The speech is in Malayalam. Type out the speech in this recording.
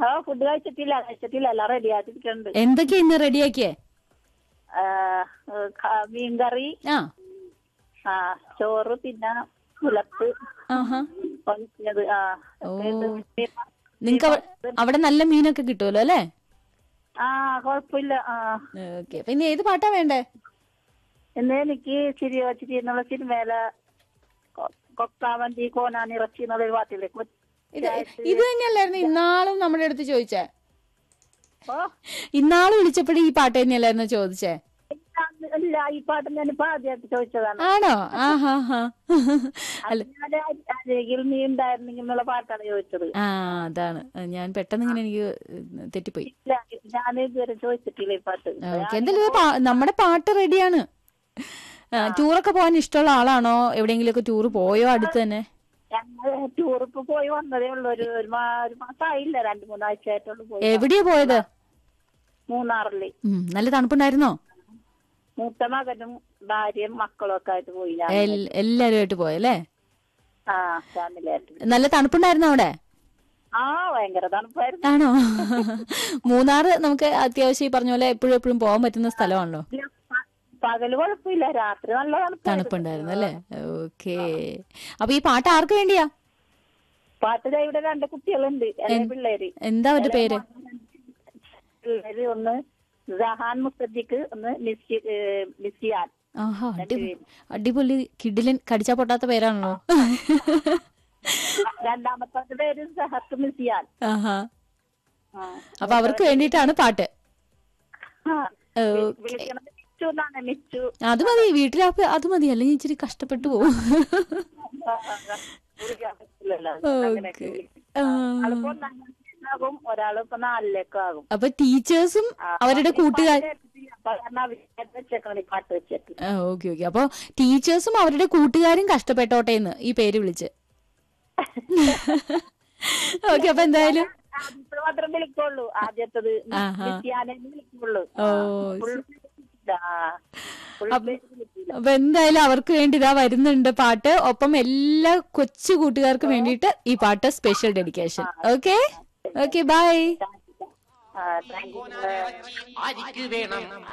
ആ ഫുഡ് കഴിച്ചിട്ടില്ല കഴിച്ചിട്ടില്ല എല്ലാം റെഡി ആക്കിയിട്ടുണ്ട് എന്തൊക്കെയാ ഇന്ന് റെഡിയാക്കിയേ ആ, ക- മീൻകറി ആ ആ ചോറ് പിന്നെ പുലത്ത് ആഹാ പൊങ്ങിച്ചത് ആ ഓ. പിന്നെ- നിങ്ങക്ക് അവ- അവിടെ നല്ല മീനൊക്കെ കിട്ടുമല്ലോ അല്ലേ ആ കുഴപ്പമില്ല ആ ഓക്കെ അപ്പൊ ഇനി ഏത് പാട്ടാ വേണ്ടേ ഇന്ന് എനിക്ക് ചിരി ചിരി എന്നുള്ള സിനിമയിലെ കൊ- കൊക്കാവന്തി കോനാനിറച്ചി എന്നുള്ള ഒരു പാട്ടില്ലേ കൊ- ഇത് ഇത് തന്നെയല്ലായിരുന്നു ഇന്നാളും നമ്മുടെ അടുത്ത് ചോദിച്ചേ ഓ ഇന്നാള് വിളിച്ചപ്പോഴും ഈ പാട്ട് തന്നെയല്ലായിരുന്നു ചോദിച്ചേ ഇല്ല, ഇല്ല ഈ പാട്ട് ഞാനിപ്പോ ആദ്യമായിട്ട് ചോദിച്ചതാണ് ആണോ ആഹാ ഹാ അത് ഞാൻ അരികിൽ നീ ഉണ്ടായിരുന്നെങ്കിൽ എന്നുള്ള പാട്ടാണ് ചോദിച്ചത് ആ അതാണ് ഞാൻ പെട്ടെന്ന് ഇങ്ങനെ എനിക്ക് തെറ്റിപ്പോയി ഇല്ല ഞാൻ ഇതുവരെ ചോദിച്ചിട്ടില്ല ഈ പാട്ട് ഓക്കെ എന്തായാലും ഇത് പാ- നമ്മുടെ പാട്ട് റെഡിയാണ് ടൂറൊക്കെ പോകാൻ ഇഷ്ടമുള്ള ആളാണോ എവിടെയെങ്കിലും ഒക്കെ ടൂർ പോയോ അടുത്ത് തന്നെ ഞങ്ങൾ ടൂർ ഇപ്പൊ പോയി വന്നതേ ഉള്ളൂ ഒരു ഒരു മാ- ഒരു മാസമായില്ല രണ്ടു മൂന്നാഴ്ച ആയിട്ടുള്ളൂ പോയി എവിടെയാ പോയത് മൂന്നാറില് ഉം, നല്ല തണുപ്പുണ്ടായിരുന്നോ മൂത്ത മകനും ഭാര്യയും മക്കളും ഒക്കെ ആയിട്ട് പോയി ഞാൻ എൽ- എല്ലാരുമായിട്ട് പോയല്ലേ ആ ഫാമിലി ആയിട്ട് നല്ല തണുപ്പുണ്ടായിരുന്നോ അവിടെ ആ ഭയങ്കര തണുപ്പായിരുന്നു ആണോ മൂന്നാറ് നമുക്ക് അത്യാവശ്യം ഈ പറഞ്ഞ പോലെ എപ്പോഴും എപ്പോഴും പോകാൻ പറ്റുന്ന സ്ഥലമാണല്ലോ ഇല്ല, പ- പകല് കുഴപ്പമില്ല രാത്രി നല്ല തണുപ്പായിരുന്നു തണുപ്പുണ്ടായിരുന്നു അല്ലേ ഓക്കെ അപ്പൊ ഈ പാട്ട് ആർക്ക് വേണ്ടിയാ പാട്ട് ദേ ഇവിടെ രണ്ട് കുട്ടികളുണ്ട് എന്റെ പിള്ളേര് എന്താ അവരുടെ പേര് പിള്ളേര് ഒന്ന് ജഹാൻ മുസദ്ദിഖ് ഒന്ന് മിസ്സി ഏഹ് മിസ്സിയാൻ ആഹാ അടിപൊളി അടിപൊളി കിഡിലൻ കടിച്ചാ പൊട്ടാത്ത പേരാണല്ലോ രണ്ടാമത്തെ പേര് സഹത്ത് മിസ്സിയാൻ ആഹാ ആ. അപ്പൊ അവർക്ക് വേണ്ടിയിട്ടാണ് പാട്ട് ആ. ഓ, വിളിക്കണത് മിച്ചു എന്നാണ് മിച്ചു അത് മതി വീട്ടിലാപ്പ് അത് മതി അല്ലെങ്കിൽ ഇച്ചിരി കഷ്ടപ്പെട്ടു പോകും വിളിക്കാൻ പറ്റില്ലല്ലോ ഓക്കെ അങ്ങനെയൊക്കെ വിളിക്കും. ആളിപ്പോ ഒന്നാം ക്ലാസ്സിലാകും ഒരാള് ഇപ്പൊ നാലിലേക്ക് ആകും അപ്പൊ ടീച്ചേഴ്സും അവരുടെ കൂട്ടുകാർ അപ്പൊ കാരണം അവര് വെച്ചേക്കണം ഈ പാട്ട് വെച്ചിട്ട് ഓക്കെ ഓക്കെ അപ്പൊ ടീച്ചേഴ്സും അവരുടെ കൂട്ടുകാരും കഷ്ടപ്പെട്ടോട്ടെ എന്ന് ഈ പേര് വിളിച്ച് ഓക്കെ അപ്പൊ എന്തായാലും ആദ്യത്തെ മാത്രം വിളിക്കുള്ളൂ ആദ്യത്തത് ആഹാ. മിസ്സിയാനെ വിളിക്കുള്ളൂ ഓ ഫുൾ ആ. ഫുൾ പേര് വിളിക്കില്ല. അപ്പൊ എന്തായാലും അവർക്ക് വേണ്ടി ഇതാ വരുന്നുണ്ട് പാട്ട് ഒപ്പം എല്ലാ കൊച്ചു കൂട്ടുകാർക്കും വേണ്ടിയിട്ട് ഈ പാട്ട് special dedication okay okay bye ആ താങ്ക് യു ആരിക്ക് വേണം